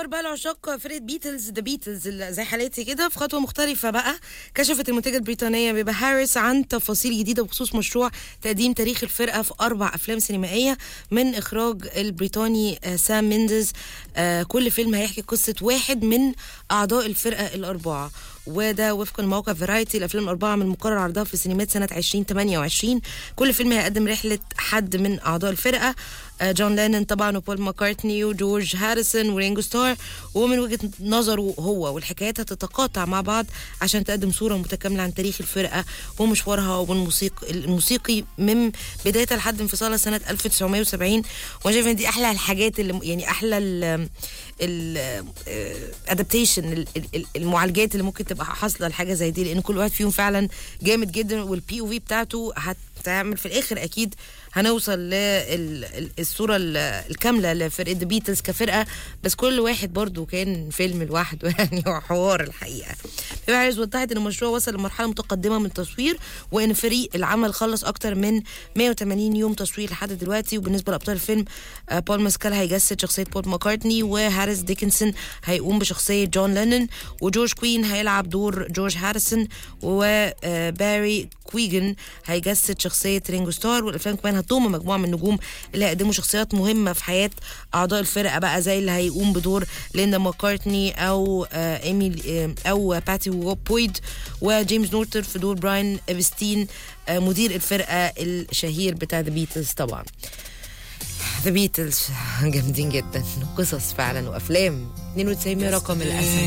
اخبار بقى العشاق فرقه بيتلز ذا بيتلز زي حالاتي كده في خطوه مختلفه بقى كشفت المنتجه البريطانيه بيبا هاريس عن تفاصيل جديده بخصوص مشروع تقديم تاريخ الفرقه في اربع افلام سينمائيه من اخراج البريطاني آه، سام ميندز آه، كل فيلم هيحكي قصه واحد من اعضاء الفرقه الاربعه وده وفقا لموقع فرايتي الافلام الاربعه من المقرر عرضها في السينمات سنه 2028 كل فيلم هيقدم رحله حد من اعضاء الفرقه آه، جون لينن طبعا وبول ماكارتني وجورج هاريسون ورينجو ستار ومن وجهه نظره هو والحكايات هتتقاطع مع بعض عشان تقدم صوره متكامله عن تاريخ الفرقه ومشوارها والموسيقى الموسيقي من بدايتها لحد انفصالها سنه 1970 وانا شايفه ان دي احلى الحاجات اللي يعني احلى ال الادابتيشن المعالجات اللي ممكن تبقى حاصله لحاجه زي دي لان كل واحد فيهم فعلا جامد جدا والبي او في بتاعته هتعمل في الاخر اكيد هنوصل للصوره الكامله لفرقه ذا بيتلز كفرقه بس كل واحد برضو كان فيلم لوحده يعني هو حوار الحقيقه بيبقى عايز وضحت ان المشروع وصل لمرحله متقدمه من التصوير وان فريق العمل خلص اكتر من 180 يوم تصوير لحد دلوقتي وبالنسبه لابطال الفيلم آه، بول ماسكال هيجسد شخصيه بول ماكارتني وهاريس ديكنسون هيقوم بشخصيه جون لينن وجورج كوين هيلعب دور جورج هاريسون وباري كويجن هيجسد شخصيه رينجو ستار والافلام كمان هتضم مجموعه من النجوم اللي هيقدموا شخصيات مهمه في حياه اعضاء الفرقه بقى زي اللي هيقوم بدور ليندا ماكارتني او آه، ايمي آه، او باتي بويد وجيمس نورتر في دور براين ايفستين آه، مدير الفرقه الشهير بتاع ذا بيتلز طبعا ذا بيتلز جامدين جدا قصص فعلا وافلام 92 رقم الاسد